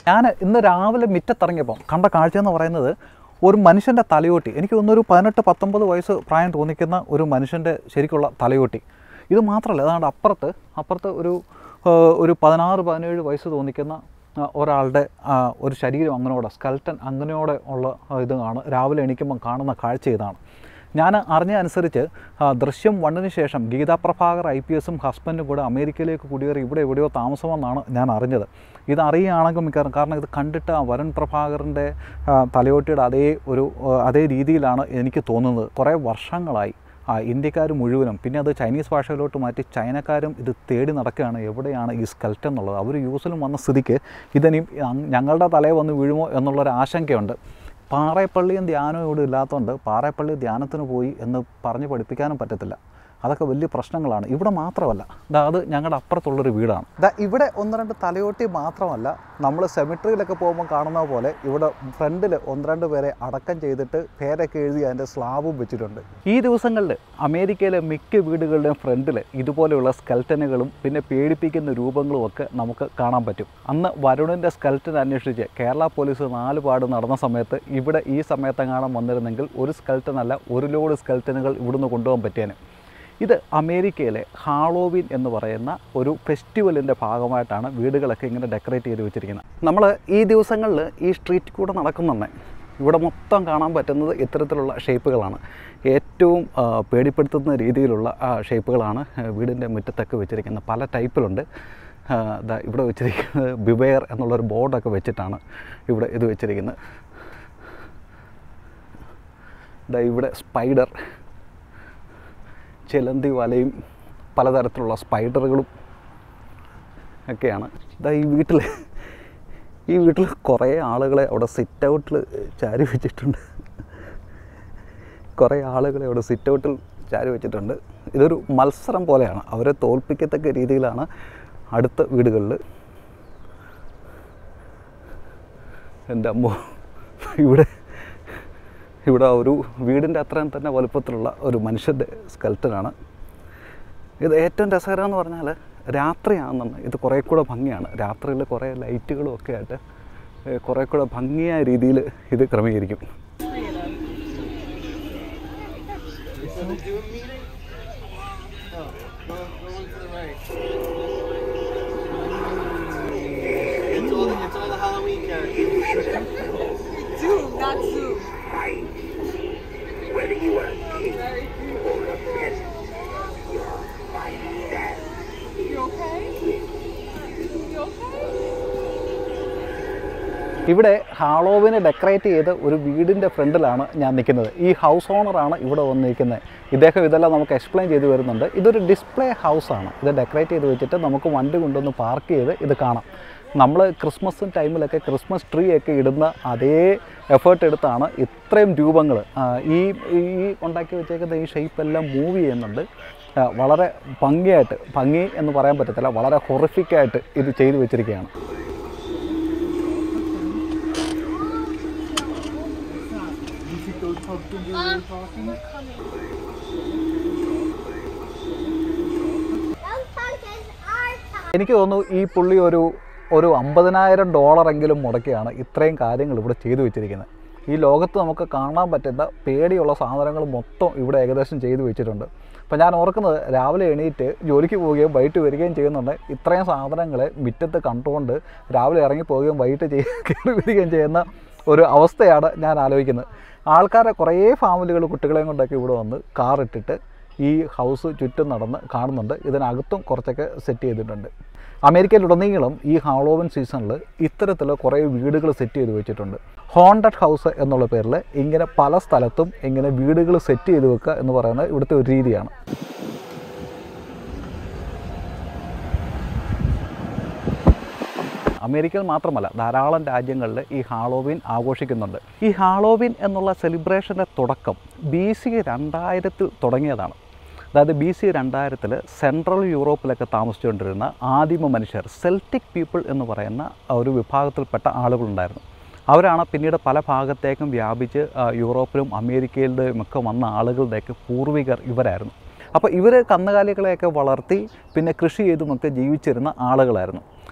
ഞാൻ ഇന്ന് രാവിലെ മുറ്റത്തിറങ്ങിയപ്പോൾ കണ്ട കാഴ്ച എന്ന് പറയുന്നത് ഒരു മനുഷ്യൻ്റെ തലയോട്ടി എനിക്ക് തോന്നുന്നു ഒരു പതിനെട്ട് പത്തൊമ്പത് വയസ്സ് പ്രായം തോന്നിക്കുന്ന ഒരു മനുഷ്യൻ്റെ ശരിക്കുള്ള തലയോട്ടി ഇത് മാത്രമല്ല അതാണ്ട് അപ്പുറത്ത് അപ്പുറത്ത് ഒരു ആ, ഒരു പതിനാറ് പതിനേഴ് വയസ്സ് തോന്നിക്കുന്ന ആ, ഒരാളുടെ ആ, ഒരു ശരീരം അങ്ങനെയോടെ സ്കൽട്ടൻ അങ്ങനെയോടെ ഉള്ള ആ, ഇതാണ് രാവിലെ എണീക്കുമ്പം കാണുന്ന കാഴ്ച ഇതാണ് ഞാൻ അറിഞ്ഞ അനുസരിച്ച് ആ, ദൃശ്യം വണ്ണിന് ശേഷം ഗീതാ പ്രഭാകർ ഐ പി എസും ഹസ്ബൻഡും കൂടെ അമേരിക്കയിലേക്ക് കുടിയേറി ഇവിടെ എവിടെയോ താമസമെന്നാണ് ഞാൻ അറിഞ്ഞത് ഇത് അറിയുകയാണെങ്കിൽ മിക്കവാറും കാരണം ഇത് കണ്ടിട്ട് ആ വരുൺ പ്രഭാകറിൻ്റെ ആ, തലയോട്ടിയുടെ അതേ ഒരു ആ, അതേ രീതിയിലാണ് എനിക്ക് തോന്നുന്നത് കുറേ വർഷങ്ങളായി ആ ഇന്ത്യക്കാർ മുഴുവനും പിന്നെ അത് ചൈനീസ് ഭാഷയിലോട്ട് മാറ്റി ചൈനക്കാരും ഇത് തേടി നടക്കുകയാണ് എവിടെയാണ് ഈ സ്കെൽറ്റ് എന്നുള്ളത് അവർ യൂസിലും വന്ന സ്ഥിതിക്ക് ഇതിനിയും അങ് ഞങ്ങളുടെ തലയിൽ വന്ന് വീഴുമോ എന്നുള്ളൊരു ആശങ്കയുണ്ട് പാറേപ്പള്ളിയും ധ്യാനവും ഇവിടെ ഇല്ലാത്തതുകൊണ്ട് പാറേപ്പള്ളി ധ്യാനത്തിന് പോയി എന്ന് പറഞ്ഞ് പഠിപ്പിക്കാനും പറ്റത്തില്ല അതൊക്കെ വലിയ പ്രശ്നങ്ങളാണ് ഇവിടെ മാത്രമല്ല ദാ അത് ഞങ്ങളുടെ അപ്പുറത്തുള്ളൊരു വീടാണ് ദാ ഇവിടെ ഒന്ന് രണ്ട് തലയോട്ടി മാത്രമല്ല നമ്മൾ സെമിട്രിയിലൊക്കെ പോകുമ്പോൾ കാണുന്ന പോലെ ഇവിടെ ഫ്രണ്ടിൽ ഒന്ന് രണ്ട് പേരെ അടക്കം ചെയ്തിട്ട് പേരൊക്കെ എഴുതി അതിൻ്റെ സ്ലാബും വെച്ചിട്ടുണ്ട് ഈ ദിവസങ്ങളിൽ അമേരിക്കയിലെ മിക്ക വീടുകളുടെയും ഫ്രണ്ടിൽ ഇതുപോലെയുള്ള സ്കെൽറ്റനുകളും പിന്നെ പേടിപ്പിക്കുന്ന രൂപങ്ങളും ഒക്കെ നമുക്ക് കാണാൻ പറ്റും അന്ന് വരുണിൻ്റെ സ്കെൽറ്റൻ അന്വേഷിച്ച് കേരള പോലീസ് നാല് പാട് നടന്ന സമയത്ത് ഇവിടെ ഈ സമയത്തെങ്ങാനും വന്നിരുന്നെങ്കിൽ ഒരു സ്കെൽറ്റൻ അല്ല ഒരു ലോഡ് സ്കെൽറ്റനുകൾ ഇവിടുന്ന് കൊണ്ടുപോകാൻ പറ്റിയേനെ ഇത് അമേരിക്കയിലെ ഹാളോവിൻ എന്ന് പറയുന്ന ഒരു ഫെസ്റ്റിവലിൻ്റെ ഭാഗമായിട്ടാണ് വീടുകളൊക്കെ ഇങ്ങനെ ഡെക്കറേറ്റ് ചെയ്ത് വെച്ചിരിക്കുന്നത് നമ്മൾ ഈ ദിവസങ്ങളിൽ ഈ സ്ട്രീറ്റ് കൂടെ നടക്കുന്നുണ്ട് ഇവിടെ മൊത്തം കാണാൻ പറ്റുന്നത് ഇത്തരത്തിലുള്ള ഷേപ്പുകളാണ് ഏറ്റവും ആ, പേടിപ്പെടുത്തുന്ന രീതിയിലുള്ള ആ, ഷേപ്പുകളാണ് ആ, വീടിൻ്റെ മുറ്റത്തൊക്കെ വെച്ചിരിക്കുന്നത് പല ടൈപ്പിലുണ്ട് ആ, ദാ ഇവിടെ വെച്ചിരിക്കുന്നത് ബിവെയർ എന്നുള്ളൊരു ബോർഡൊക്കെ വെച്ചിട്ടാണ് ഇവിടെ ഇത് വെച്ചിരിക്കുന്നത് ദാ ഇവിടെ സ്പൈഡർ ചിലന്തി വലയും പലതരത്തിലുള്ള സ്പൈഡറുകളും ഒക്കെയാണ് ഇതാ ഈ വീട്ടിൽ ഈ വീട്ടിൽ കുറേ ആളുകളെ അവിടെ സിറ്റ് ഔട്ടിൽ ചാരി വെച്ചിട്ടുണ്ട് കുറേ ആളുകളെ അവിടെ സിറ്റ് ഔട്ടിൽ ചാരി വെച്ചിട്ടുണ്ട് ഇതൊരു മത്സരം പോലെയാണ് അവരെ തോൽപ്പിക്കത്തക്ക രീതിയിലാണ് അടുത്ത വീടുകളിൽ എൻ്റെ അമ്മ ഇവിടെ ഇവിടെ ഒരു വീടിൻ്റെ അത്രയും തന്നെ വലുപ്പത്തിലുള്ള ഒരു മനുഷ്യൻ്റെ സ്കെൽറ്റനാണ് ഇത് ഏറ്റവും രസകരം എന്ന് പറഞ്ഞാൽ രാത്രിയാണെന്ന് ഇത് കുറേ കൂടെ ഭംഗിയാണ് രാത്രിയിൽ കുറേ ലൈറ്റുകളും ഒക്കെ ആയിട്ട് ഏഹ്, കുറേ കൂടെ ഭംഗിയായ രീതിയിൽ ഇത് ക്രമീകരിക്കും It's all, it's all the Halloween characters. Zoom, not zoom. Whether you are Very cute. or a pet, You okay? You okay? ഇവിടെ ഹാളോവിനെ ഡെക്കറേറ്റ് ചെയ്ത് ഒരു വീടിൻ്റെ ഫ്രണ്ടിലാണ് ഞാൻ നിൽക്കുന്നത് ഈ ഹൗസ് ഓണറാണ് ഇവിടെ വന്നിരിക്കുന്നത് ഇദ്ദേഹം ഇതെല്ലാം നമുക്ക് എക്സ്പ്ലെയിൻ ചെയ്ത് വരുന്നുണ്ട് ഇതൊരു ഡിസ്പ്ലേ ഹൗസാണ് ഇത് ഡെക്കറേറ്റ് ചെയ്ത് വെച്ചിട്ട് നമുക്ക് വണ്ടി കൊണ്ടുവന്ന് പാർക്ക് ചെയ്ത് ഇത് കാണാം നമ്മൾ ക്രിസ്മസ് ടൈമിലൊക്കെ ക്രിസ്മസ് ട്രീ ഒക്കെ ഇടുന്ന അതേ എഫേർട്ട് എടുത്താണ് ഇത്രയും രൂപങ്ങൾ ഈ ഈ ഉണ്ടാക്കി വെച്ചേക്കുന്ന ഈ ഷേപ്പ് എല്ലാം മൂവ് ചെയ്യുന്നുണ്ട് ആ, വളരെ ഭംഗിയായിട്ട് ഭംഗി എന്ന് പറയാൻ പറ്റത്തില്ല വളരെ ഹൊറിഫിക്കായിട്ട് ഇത് ചെയ്തു വെച്ചിരിക്കുകയാണ് Those pumpkins are time. എനിക്ക് തോന്നുന്നു ഈ പുള്ളി ഒരു ഒരു അമ്പതിനായിരം ഡോളറെങ്കിലും മുടക്കിയാണ് ഇത്രയും കാര്യങ്ങൾ ഇവിടെ ചെയ്തു വെച്ചിരിക്കുന്നത് ഈ ലോകത്ത് നമുക്ക് കാണാൻ പറ്റുന്ന പേടിയുള്ള സാധനങ്ങൾ മൊത്തം ഇവിടെ ഏകദേശം ചെയ്തു വെച്ചിട്ടുണ്ട് അപ്പം ഞാൻ ഓർക്കുന്നത് രാവിലെ എണീറ്റ് ജോലിക്ക് പോവുകയും വൈകിട്ട് വരികയും ചെയ്യുന്നുണ്ട് ഇത്രയും സാധനങ്ങളെ മുറ്റത്ത് കണ്ടുകൊണ്ട് രാവിലെ ഇറങ്ങി പോവുകയും വൈകിട്ട് ചെയ്ത് കയറി വരികയും ചെയ്യുന്ന ഒരു അവസ്ഥയാണ് ഞാൻ ആലോചിക്കുന്നത് ആൾക്കാരെ കുറേ ഫാമിലികൾ കുട്ടികളെയും കൊണ്ടൊക്കെ ഇവിടെ വന്ന് കാർ ഇട്ടിട്ട് ഈ ഹൗസ് ചുറ്റും നടന്ന് കാണുന്നുണ്ട് ഇതിനകത്തും കുറച്ചൊക്കെ സെറ്റ് ചെയ്തിട്ടുണ്ട് അമേരിക്കയിലുടനീളം ഈ ഹാളോവൻ സീസണിൽ ഇത്തരത്തിൽ കുറേ വീടുകൾ സെറ്റ് ചെയ്ത് വെച്ചിട്ടുണ്ട് ഹോണ്ടഡ് ഹൗസ് എന്നുള്ള പേരിൽ ഇങ്ങനെ പല സ്ഥലത്തും ഇങ്ങനെ വീടുകൾ സെറ്റ് ചെയ്ത് വെക്കുക എന്ന് പറയുന്നത് ഇവിടുത്തെ ഒരു രീതിയാണ് അമേരിക്കയിൽ മാത്രമല്ല ധാരാളം രാജ്യങ്ങളിൽ ഈ ഹാളോവിൻ ആഘോഷിക്കുന്നുണ്ട് ഈ ഹാളോവിൻ എന്നുള്ള സെലിബ്രേഷൻ്റെ തുടക്കം ബി സി രണ്ടായിരത്തിൽ തുടങ്ങിയതാണ് അതായത് ബി സി രണ്ടായിരത്തിൽ സെൻട്രൽ യൂറോപ്പിലൊക്കെ താമസിച്ചുകൊണ്ടിരുന്ന ആദിമ മനുഷ്യർ സെൽറ്റിക് പീപ്പിൾ എന്ന് പറയുന്ന ഒരു വിഭാഗത്തിൽപ്പെട്ട ആളുകളുണ്ടായിരുന്നു അവരാണ് പിന്നീട് പല ഭാഗത്തേക്കും വ്യാപിച്ച് ആ, യൂറോപ്പിലും അമേരിക്കയിലും ഒക്കെ വന്ന ആളുകളുടെയൊക്കെ പൂർവികർ ഇവരായിരുന്നു അപ്പോൾ ഇവർ കന്നുകാലികളെയൊക്കെ വളർത്തി പിന്നെ കൃഷി ചെയ്തുമൊക്കെ ജീവിച്ചിരുന്ന ആളുകളായിരുന്നു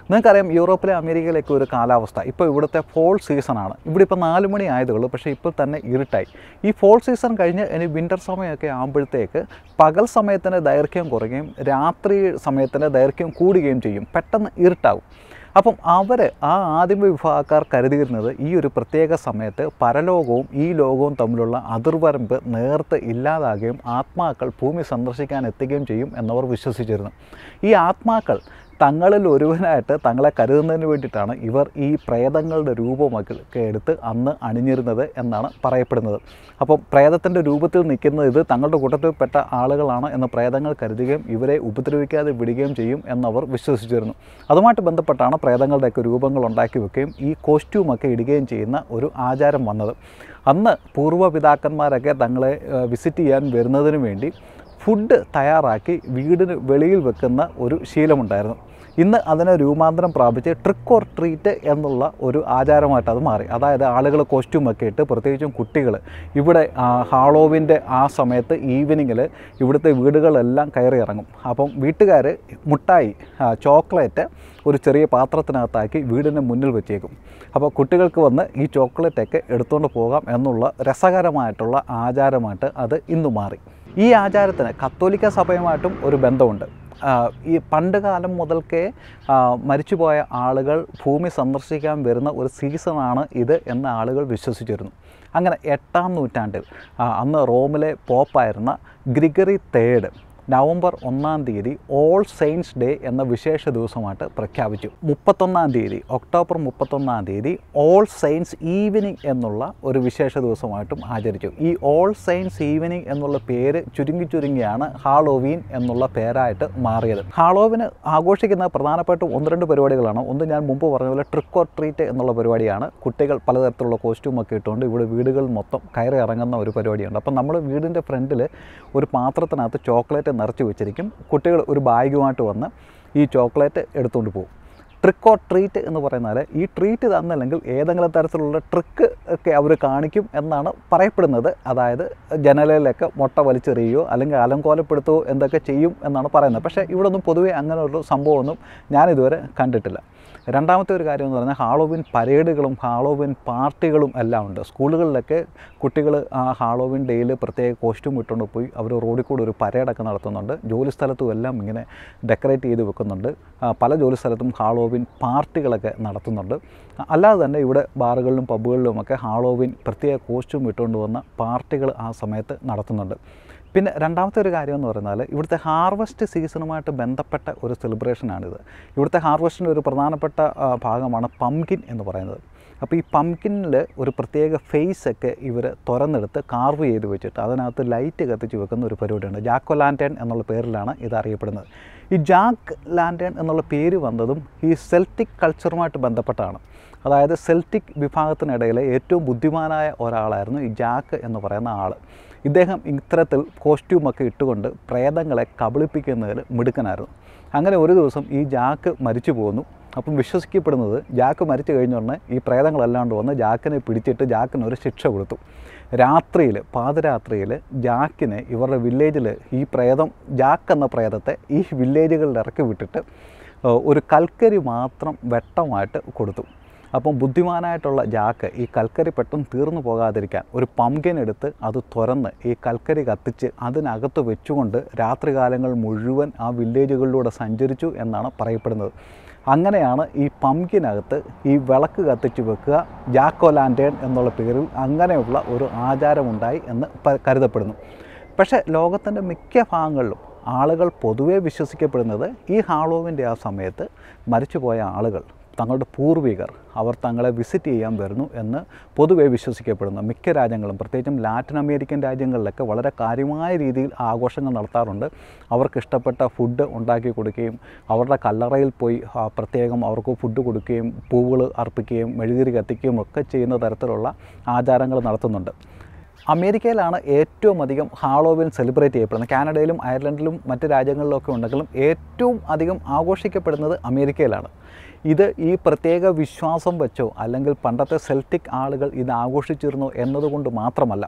നിങ്ങൾക്കറിയാം യൂറോപ്പിലെ അമേരിക്കയിലേക്ക് ഒരു കാലാവസ്ഥ ഇപ്പോൾ ഇവിടുത്തെ ഫോൾ സീസണാണ് ഇവിടെ ഇപ്പോൾ നാല് മണി ആയതേ ഉള്ളൂ പക്ഷേ ഇപ്പോൾ തന്നെ ഇരുട്ടായി ഈ ഫോൾ സീസൺ കഴിഞ്ഞ് ഇനി വിൻ്റർ സമയമൊക്കെ ആകുമ്പോഴത്തേക്ക് പകൽ സമയത്തിൻ്റെ ദൈർഘ്യം കുറയുകയും രാത്രി സമയത്തിൻ്റെ ദൈർഘ്യം കൂടുകയും ചെയ്യും പെട്ടെന്ന് ഇരുട്ടാവും അപ്പം അവർ ആ ആദിമ വിഭാഗക്കാർ കരുതിയിരുന്നത് ഈ ഒരു പ്രത്യേക സമയത്ത് പരലോകവും ഈ ലോകവും തമ്മിലുള്ള അതിർവരമ്പ് നേർത്ത് ഇല്ലാതാകുകയും ആത്മാക്കൾ ഭൂമി സന്ദർശിക്കാൻ എത്തുകയും ചെയ്യും എന്നവർ വിശ്വസിച്ചിരുന്നു ഈ ആത്മാക്കൾ തങ്ങളിൽ ഒരുവനായിട്ട് തങ്ങളെ കരുതുന്നതിന് വേണ്ടിയിട്ടാണ് ഇവർ ഈ പ്രേതങ്ങളുടെ രൂപമൊക്കെ എടുത്ത് അന്ന് അണിഞ്ഞിരുന്നത് എന്നാണ് പറയപ്പെടുന്നത് അപ്പം പ്രേതത്തിൻ്റെ രൂപത്തിൽ നിൽക്കുന്നത് ഇത് തങ്ങളുടെ കൂട്ടത്തിൽപ്പെട്ട ആളുകളാണ് എന്ന് പ്രേതങ്ങൾ കരുതുകയും ഇവരെ ഉപദ്രവിക്കാതെ വിടുകയും ചെയ്യും എന്നവർ വിശ്വസിച്ചിരുന്നു അതുമായിട്ട് ബന്ധപ്പെട്ടാണ് പ്രേതങ്ങളുടെയൊക്കെ രൂപങ്ങൾ ഉണ്ടാക്കി വെക്കുകയും ഈ കോസ്റ്റ്യൂമൊക്കെ ഇടുകയും ചെയ്യുന്ന ഒരു ആചാരം വന്നത് അന്ന് പൂർവ്വപിതാക്കന്മാരൊക്കെ തങ്ങളെ വിസിറ്റ് ചെയ്യാൻ വരുന്നതിന് വേണ്ടി ഫുഡ് തയ്യാറാക്കി വീടിന് വെളിയിൽ വെക്കുന്ന ഒരു ശീലമുണ്ടായിരുന്നു ഇന്ന് അതിനെ രൂപാന്തരം പ്രാപിച്ച് ട്രിക്ക് ഓർ ട്രീറ്റ് എന്നുള്ള ഒരു ആചാരമായിട്ട് അത് മാറി അതായത് ആളുകൾ കോസ്റ്റ്യൂമൊക്കെ ഇട്ട് പ്രത്യേകിച്ചും കുട്ടികൾ ഇവിടെ ആ, ഹാളോവിൻ്റെ ആ സമയത്ത് ഈവനിങ്ങിൽ ഇവിടുത്തെ വീടുകളെല്ലാം കയറി ഇറങ്ങും അപ്പം വീട്ടുകാർ മുട്ടായി ആ, ചോക്ലേറ്റ് ഒരു ചെറിയ പാത്രത്തിനകത്താക്കി വീടിന് മുന്നിൽ വെച്ചേക്കും അപ്പോൾ കുട്ടികൾക്ക് വന്ന് ഈ ചോക്ലേറ്റൊക്കെ എടുത്തുകൊണ്ട് പോകാം എന്നുള്ള രസകരമായിട്ടുള്ള ആചാരമായിട്ട് അത് ഇന്ന് മാറി ഈ ആചാരത്തിന് കത്തോലിക്ക സഭയുമായിട്ടും ഒരു ബന്ധമുണ്ട് ആ, ഈ പണ്ട് കാലം മുതൽക്കേ ആ, മരിച്ചുപോയ ആളുകൾ ഭൂമി സന്ദർശിക്കാൻ വരുന്ന ഒരു സീസണാണ് ഇത് എന്ന് ആളുകൾ വിശ്വസിച്ചിരുന്നു അങ്ങനെ എട്ടാം നൂറ്റാണ്ടിൽ ആ, അന്ന് റോമിലെ പോപ്പായിരുന്ന ഗ്രിഗറി തേർഡ് നവംബർ ഒന്നാം തീയതി ഓൾ സെയിൻസ് ഡേ എന്ന വിശേഷ ദിവസമായിട്ട് പ്രഖ്യാപിച്ചു മുപ്പത്തൊന്നാം തീയതി ഒക്ടോബർ മുപ്പത്തൊന്നാം തീയതി ഓൾ സെയിൻസ് ഈവനിങ് എന്നുള്ള ഒരു വിശേഷ ദിവസമായിട്ടും ആചരിച്ചു ഈ ഓൾ സെയിൻസ് ഈവനിങ് എന്നുള്ള പേര് ചുരുങ്ങി ചുരുങ്ങിയാണ് ഹാളോവീൻ എന്നുള്ള പേരായിട്ട് മാറിയത് ഹാളോവിന് ആഘോഷിക്കുന്ന പ്രധാനപ്പെട്ട ഒന്ന് രണ്ട് പരിപാടികളാണ് ഒന്ന് ഞാൻ മുമ്പ് പറഞ്ഞ പോലെ ട്രിക്ക് ഓർ ട്രീറ്റ് എന്നുള്ള പരിപാടിയാണ് കുട്ടികൾ പലതരത്തിലുള്ള കോസ്റ്റ്യൂമൊക്കെ ഇട്ടുകൊണ്ട് ഇവിടെ വീടുകൾ മൊത്തം കയറി ഇറങ്ങുന്ന ഒരു പരിപാടിയുണ്ട് അപ്പം നമ്മൾ വീടിൻ്റെ ഫ്രണ്ടിൽ ഒരു പാത്രത്തിനകത്ത് ചോക്ലേറ്റ് നിറച്ച് വെച്ചിരിക്കും കുട്ടികൾ ഒരു ബാഗുമായിട്ട് വന്ന് ഈ ചോക്ലേറ്റ് എടുത്തുകൊണ്ട് പോകും ട്രിക്ക് ഓർ ട്രീറ്റ് എന്ന് പറയുന്നാൽ ഈ ട്രീറ്റ് തന്നില്ലെങ്കിൽ ഏതെങ്കിലും തരത്തിലുള്ള ട്രിക്ക് ഒക്കെ അവർ കാണിക്കും എന്നാണ് പറയപ്പെടുന്നത് അതായത് ജനലയിലൊക്കെ മുട്ട വലിച്ചെറിയുകയോ അല്ലെങ്കിൽ അലങ്കോലപ്പെടുത്തുകയോ എന്തൊക്കെ ചെയ്യും എന്നാണ് പറയുന്നത് പക്ഷേ ഇവിടെ ഒന്നും പൊതുവേ അങ്ങനെ ഒരു സംഭവമൊന്നും ഞാനിതുവരെ കണ്ടിട്ടില്ല രണ്ടാമത്തെ ഒരു കാര്യം എന്ന് പറഞ്ഞാൽ ഹാളോവിൻ പരേഡുകളും ഹാളോവിൻ പാർട്ടികളും എല്ലാം ഉണ്ട് സ്കൂളുകളിലൊക്കെ കുട്ടികൾ ആ ഹാളോവിൻ ഡേയിൽ പ്രത്യേക കോസ്റ്റ്യൂം ഇട്ടുകൊണ്ട് പോയി അവർ റോഡിൽ കൂടെ ഒരു പരേഡൊക്കെ നടത്തുന്നുണ്ട് ജോലി സ്ഥലത്തും എല്ലാം ഇങ്ങനെ ഡെക്കറേറ്റ് ചെയ്ത് വെക്കുന്നുണ്ട് ആ, പല ജോലി സ്ഥലത്തും ഹാളോവിൻ പാർട്ടികളൊക്കെ നടത്തുന്നുണ്ട് അല്ലാതെ തന്നെ ഇവിടെ ബാറുകളിലും പബ്ബുകളിലുമൊക്കെ ഹാളോവിൻ പ്രത്യേക കോസ്റ്റ്യൂം ഇട്ടുകൊണ്ട് വന്ന പാർട്ടികൾ ആ സമയത്ത് നടത്തുന്നുണ്ട് പിന്നെ രണ്ടാമത്തെ ഒരു കാര്യം എന്ന് പറഞ്ഞാൽ ഇവിടുത്തെ ഹാർവസ്റ്റ് സീസണുമായിട്ട് ബന്ധപ്പെട്ട ഒരു സെലിബ്രേഷനാണിത് ഇവിടുത്തെ ഹാർവസ്റ്റിൻ്റെ ഒരു പ്രധാനപ്പെട്ട ആ, ഭാഗമാണ് പംകിൻ എന്ന് പറയുന്നത് അപ്പോൾ ഈ പംകിനിൽ ഒരു പ്രത്യേക ഫേസ് ഒക്കെ ഇവർ തുറന്നെടുത്ത് കാർവ് ചെയ്ത് വെച്ചിട്ട് അതിനകത്ത് ലൈറ്റ് കത്തിച്ച് വെക്കുന്ന ഒരു പരിപാടിയുണ്ട് ജാക്കോ ലാൻറ്റേൺ എന്നുള്ള പേരിലാണ് ഇത് അറിയപ്പെടുന്നത് ഈ ജാക്ക് ലാൻറ്റേൺ എന്നുള്ള പേര് വന്നതും ഈ സെൽറ്റിക് കൾച്ചറുമായിട്ട് ബന്ധപ്പെട്ടാണ് അതായത് സെൽറ്റിക് വിഭാഗത്തിനിടയിലെ ഏറ്റവും ബുദ്ധിമാനായ ഒരാളായിരുന്നു ഈ ജാക്ക് എന്ന് പറയുന്ന ആൾ ഇദ്ദേഹം ഇത്തരത്തിൽ കോസ്റ്റ്യൂമൊക്കെ ഇട്ടുകൊണ്ട് പ്രേതങ്ങളെ കബളിപ്പിക്കുന്നതിൽ മിടുക്കനായിരുന്നു അങ്ങനെ ഒരു ദിവസം ഈ ജാക്ക് മരിച്ചു പോകുന്നു അപ്പം വിശ്വസിക്കപ്പെടുന്നത് ജാക്ക് മരിച്ചു കഴിഞ്ഞ ഉടനെ ഈ പ്രേതങ്ങളല്ലാണ്ട് വന്ന് ജാക്കിനെ പിടിച്ചിട്ട് ജാക്കിന് ഒരു ശിക്ഷ കൊടുത്തു രാത്രിയിൽ പാതിരാത്രിയിൽ ജാക്കിനെ ഇവരുടെ വില്ലേജിൽ ഈ പ്രേതം ജാക്ക് എന്ന പ്രേതത്തെ ഈ വില്ലേജുകളിൽ ഇറക്കി വിട്ടിട്ട് ഏഹ്, ഒരു കൽക്കരി മാത്രം വെട്ടമായിട്ട് കൊടുത്തു അപ്പം ബുദ്ധിമാനായിട്ടുള്ള ജാക്ക് ഈ കൽക്കരി പെട്ടെന്ന് തീർന്നു പോകാതിരിക്കാൻ ഒരു പമ്പിൻ എടുത്ത് അത് തുറന്ന് ഈ കൽക്കരി കത്തിച്ച് അതിനകത്ത് വെച്ചുകൊണ്ട് രാത്രികാലങ്ങൾ മുഴുവൻ ആ വില്ലേജുകളിലൂടെ സഞ്ചരിച്ചു എന്നാണ് പറയപ്പെടുന്നത് അങ്ങനെയാണ് ഈ പമ്പിനകത്ത് ഈ വിളക്ക് കത്തിച്ച് വെക്കുക ജാക്കോ ലാൻറ്റേൺ എന്നുള്ള പേരിൽ അങ്ങനെയുള്ള ഒരു ആചാരമുണ്ടായി എന്ന് പ- കരുതപ്പെടുന്നു പക്ഷേ ലോകത്തിൻ്റെ മിക്ക ഭാഗങ്ങളിലും ആളുകൾ പൊതുവേ വിശ്വസിക്കപ്പെടുന്നത് ഈ ഹാളോവിൻ്റെ ആ സമയത്ത് മരിച്ചുപോയ ആളുകൾ തങ്ങളുടെ പൂർവികർ അവർ തങ്ങളെ വിസിറ്റ് ചെയ്യാൻ വരുന്നു എന്ന് പൊതുവെ വിശ്വസിക്കപ്പെടുന്നു മിക്ക രാജ്യങ്ങളും പ്രത്യേകിച്ചും ലാറ്റിൻ അമേരിക്കൻ രാജ്യങ്ങളിലൊക്കെ വളരെ കാര്യമായ രീതിയിൽ ആഘോഷങ്ങൾ നടത്താറുണ്ട് അവർക്ക് ഇഷ്ടപ്പെട്ട ഫുഡ് ഉണ്ടാക്കി കൊടുക്കുകയും അവരുടെ കല്ലറയിൽ പോയി ആ, പ്രത്യേകം അവർക്ക് ഫുഡ് കൊടുക്കുകയും പൂവുകൾ അർപ്പിക്കുകയും മെഴുകുതിരി കത്തിക്കുകയും ഒക്കെ ചെയ്യുന്ന തരത്തിലുള്ള ആചാരങ്ങൾ നടത്തുന്നുണ്ട് അമേരിക്കയിലാണ് ഏറ്റവും അധികം ഹാളോവിൻ സെലിബ്രേറ്റ് ചെയ്യപ്പെടുന്നത് കാനഡയിലും അയർലൻഡിലും മറ്റ് രാജ്യങ്ങളിലൊക്കെ ഉണ്ടെങ്കിലും ഏറ്റവും അധികം ആഘോഷിക്കപ്പെടുന്നത് അമേരിക്കയിലാണ് ഇത് ഈ പ്രത്യേക വിശ്വാസം വെച്ചോ അല്ലെങ്കിൽ പണ്ടത്തെ സെൽറ്റിക് ആളുകൾ ഇത് ആഘോഷിച്ചിരുന്നു എന്നതുകൊണ്ട് മാത്രമല്ല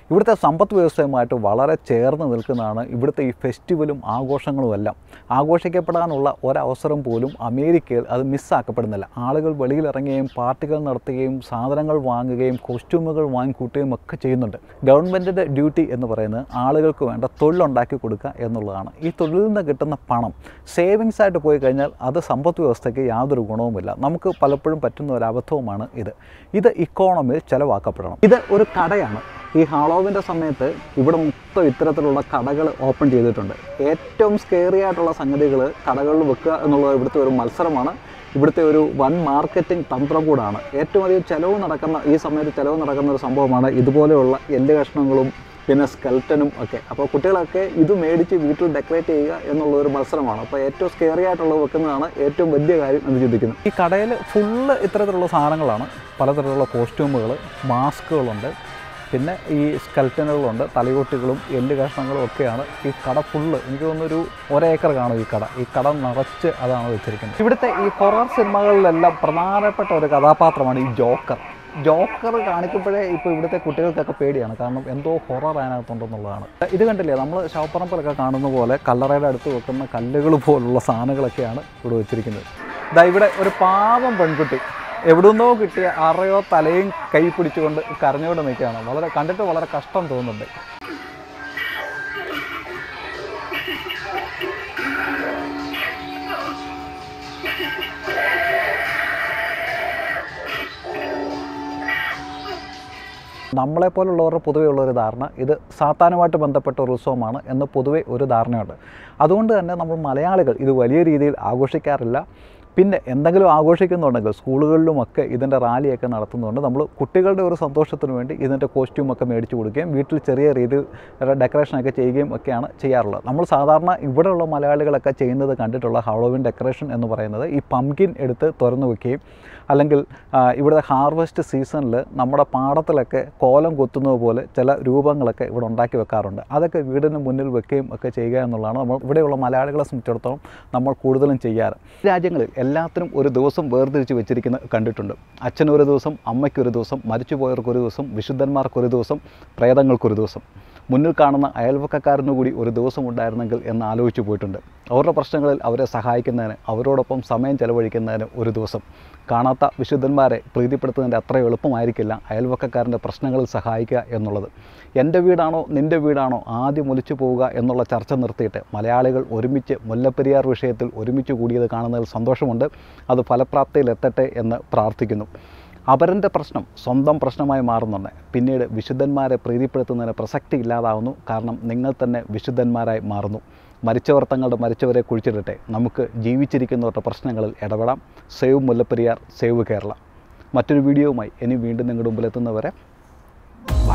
ഇവിടുത്തെ സമ്പദ് വ്യവസ്ഥയുമായിട്ട് വളരെ ചേർന്ന് നിൽക്കുന്നതാണ് ഇവിടുത്തെ ഈ ഫെസ്റ്റിവലും ആഘോഷങ്ങളും എല്ലാം ആഘോഷിക്കപ്പെടാനുള്ള ഒരവസരം പോലും അമേരിക്കയിൽ അത് മിസ്സാക്കപ്പെടുന്നില്ല ആളുകൾ വെളിയിലിറങ്ങുകയും പാർട്ടികൾ നടത്തുകയും സാധനങ്ങൾ വാങ്ങുകയും കോസ്റ്റ്യൂമുകൾ വാങ്ങിക്കൂട്ടുകയും ഒക്കെ ചെയ്യുന്നുണ്ട് ഗവൺമെൻറ്റിൻ്റെ ഡ്യൂട്ടി എന്ന് പറയുന്നത് ആളുകൾക്ക് വേണ്ട തൊഴിലുണ്ടാക്കി കൊടുക്കുക എന്നുള്ളതാണ് ഈ തൊഴിലിൽ നിന്ന് കിട്ടുന്ന പണം സേവിങ്സ് ആയിട്ട് പോയി കഴിഞ്ഞാൽ അത് സമ്പദ് വ്യവസ്ഥയ്ക്ക് യാതൊരു ഗുണവുമില്ല നമുക്ക് പലപ്പോഴും പറ്റുന്ന ഒരു അബദ്ധവുമാണ് ഇത് ഇത് ഇക്കോണമിയിൽ ചിലവാക്കപ്പെടണം ഇത് ഒരു കടയാണ് ഈ ഹാളോവിൻ്റെ സമയത്ത് ഇവിടെ മൊത്തം ഇത്തരത്തിലുള്ള കടകൾ ഓപ്പൺ ചെയ്തിട്ടുണ്ട് ഏറ്റവും സ്കേറി ആയിട്ടുള്ള സംഗതികൾ കടകളിൽ വെക്കുക എന്നുള്ളത് ഇവിടുത്തെ ഒരു മത്സരമാണ് ഇവിടുത്തെ ഒരു വൻ മാർക്കറ്റിംഗ് തന്ത്രം കൂടാണ് ഏറ്റവും അധികം ചിലവ് നടക്കുന്ന ഈ സമയത്ത് ചിലവ് നടക്കുന്ന ഒരു സംഭവമാണ് ഇതുപോലെയുള്ള എല്ല് കഷ്ണങ്ങളും പിന്നെ സ്കെൽറ്റനും ഒക്കെ അപ്പോൾ കുട്ടികളൊക്കെ ഇത് മേടിച്ച് വീട്ടിൽ ഡെക്കറേറ്റ് ചെയ്യുക എന്നുള്ള ഒരു മത്സരമാണ് അപ്പോൾ ഏറ്റവും സ്കെയറി ആയിട്ടുള്ളത് വെക്കുന്നതാണ് ഏറ്റവും വലിയ കാര്യം എന്ന് ചിന്തിക്കുന്നത് ഈ കടയിൽ ഫുള്ള് ഇത്തരത്തിലുള്ള സാധനങ്ങളാണ് പലതരത്തിലുള്ള കോസ്റ്റ്യൂമുകൾ മാസ്കുകളുണ്ട് പിന്നെ ഈ സ്കെൽറ്റനുകളുണ്ട് തലയോട്ടികളും എല്ല് കഷ്ണങ്ങളും ഒക്കെയാണ് ഈ കട ഫുള്ള് എനിക്ക് തോന്നുന്നൊരു ഒരേക്കർ കാണും ഈ കട ഈ കട നിറച്ച് അതാണ് വെച്ചിരിക്കുന്നത് ഇവിടുത്തെ ഈ ഹൊറർ സിനിമകളിലെല്ലാം പ്രധാനപ്പെട്ട ഒരു കഥാപാത്രമാണ് ഈ ജോക്കർ ജോക്കർ കാണിക്കുമ്പോഴേ ഇപ്പോൾ ഇവിടുത്തെ കുട്ടികൾക്കൊക്കെ പേടിയാണ് കാരണം എന്തോ ഹൊറർ അതിനകത്തുണ്ടെന്നുള്ളതാണ് ഇത് കണ്ടില്ലേ നമ്മൾ ശവപ്പറമ്പിലൊക്കെ കാണുന്ന പോലെ കല്ലറയുടെ അടുത്ത് വെക്കുന്ന കല്ലുകൾ പോലുള്ള സാധനങ്ങളൊക്കെയാണ് ഇവിടെ വെച്ചിരിക്കുന്നത് ഇതാ ഇവിടെ ഒരു പാവം പെൺകുട്ടി എവിടുന്നോ കിട്ടിയ അറയോ തലയും കൈ പിടിച്ചുകൊണ്ട് കരഞ്ഞുകൊണ്ട് നിൽക്കുകയാണ് വളരെ കണ്ടിട്ട് വളരെ കഷ്ടം തോന്നുന്നുണ്ട് നമ്മളെപ്പോലുള്ളവരുടെ പൊതുവേ ഉള്ളൊരു ധാരണ ഇത് സാത്താനുമായിട്ട് ബന്ധപ്പെട്ട ഒരു ഉത്സവമാണ് എന്ന് പൊതുവേ ഒരു ധാരണയുണ്ട് അതുകൊണ്ട് തന്നെ നമ്മൾ മലയാളികൾ ഇത് വലിയ രീതിയിൽ ആഘോഷിക്കാറില്ല പിന്നെ എന്തെങ്കിലും ആഘോഷിക്കുന്നുണ്ടെങ്കിൽ സ്കൂളുകളിലുമൊക്കെ ഇതിൻ്റെ റാലിയൊക്കെ നടത്തുന്നുണ്ട് നമ്മൾ കുട്ടികളുടെ ഒരു സന്തോഷത്തിന് വേണ്ടി ഇതിൻ്റെ കോസ്റ്റ്യൂമൊക്കെ മേടിച്ച് കൊടുക്കുകയും വീട്ടിൽ ചെറിയ രീതിയിൽ ഡെക്കറേഷനൊക്കെ ചെയ്യുകയും ഒക്കെയാണ് ചെയ്യാറുള്ളത് നമ്മൾ സാധാരണ ഇവിടെയുള്ള മലയാളികളൊക്കെ ചെയ്യുന്നത് കണ്ടിട്ടുള്ള ഹളോവിൻ ഡെക്കറേഷൻ എന്ന് പറയുന്നത് ഈ പംകിൻ എടുത്ത് തുറന്നു വെക്കുകയും അല്ലെങ്കിൽ ആ, ഇവിടുത്തെ ഹാർവെസ്റ്റ് സീസണിൽ നമ്മുടെ പാടത്തിലൊക്കെ കോലം കൊത്തുന്നത് പോലെ ചില രൂപങ്ങളൊക്കെ ഇവിടെ ഉണ്ടാക്കി വെക്കാറുണ്ട് അതൊക്കെ വീടിന് മുന്നിൽ വെക്കുകയും ഒക്കെ ചെയ്യുക എന്നുള്ളതാണ് നമ്മൾ ഇവിടെയുള്ള മലയാളികളെ സംബന്ധിച്ചിടത്തോളം നമ്മൾ കൂടുതലും ചെയ്യാറ് രാജ്യങ്ങളിൽ എല്ലാത്തിനും ഒരു ദിവസം വേർതിരിച്ച് വെച്ചിരിക്കുന്നത് കണ്ടിട്ടുണ്ട് അച്ഛനൊരു ദിവസം അമ്മയ്ക്കൊരു ദിവസം മരിച്ചുപോയവർക്കൊരു ദിവസം വിശുദ്ധന്മാർക്കൊരു ദിവസം പ്രേതങ്ങൾക്കൊരു ദിവസം മുന്നിൽ കാണുന്ന അയൽവക്കക്കാരനു കൂടി ഒരു ദിവസം ഉണ്ടായിരുന്നെങ്കിൽ എന്ന് ആലോചിച്ച് പോയിട്ടുണ്ട് അവരുടെ പ്രശ്നങ്ങളിൽ അവരെ സഹായിക്കുന്നതിന് അവരോടൊപ്പം സമയം ചെലവഴിക്കുന്നതിന് ഒരു ദിവസം കാണാത്ത വിശുദ്ധന്മാരെ പ്രീതിപ്പെടുത്തുന്നതിൻ്റെ അത്ര എളുപ്പമായിരിക്കില്ല അയൽവക്കക്കാരൻ്റെ പ്രശ്നങ്ങളിൽ സഹായിക്കുക എന്നുള്ളത് എൻ്റെ വീടാണോ നിൻ്റെ വീടാണോ ആദ്യം ഒലിച്ചു പോവുക എന്നുള്ള ചർച്ച നിർത്തിയിട്ട് മലയാളികൾ ഒരുമിച്ച് മുല്ലപ്പെരിയാർ വിഷയത്തിൽ ഒരുമിച്ച് കൂടിയത് കാണുന്നതിൽ സന്തോഷമുണ്ട് അത് ഫലപ്രാപ്തിയിലെത്തട്ടെ എന്ന് പ്രാർത്ഥിക്കുന്നു അപരൻ്റെ പ്രശ്നം സ്വന്തം പ്രശ്നമായി മാറുന്നുണ്ട് പിന്നീട് വിശുദ്ധന്മാരെ പ്രീതിപ്പെടുത്തുന്നതിന് പ്രസക്തി ഇല്ലാതാവുന്നു കാരണം നിങ്ങൾ തന്നെ വിശുദ്ധന്മാരായി മാറുന്നു മരിച്ചവർ തങ്ങളുടെ മരിച്ചവരെ കുഴിച്ചിടട്ടെ നമുക്ക് ജീവിച്ചിരിക്കുന്നവരുടെ പ്രശ്നങ്ങളിൽ ഇടപെടാം സേവ് മുല്ലപ്പെരിയാർ സേവ് കേരള മറ്റൊരു വീഡിയോവുമായി ഇനി വീണ്ടും നിങ്ങളുടെ മുമ്പിലെത്തുന്നവരെ ബൈ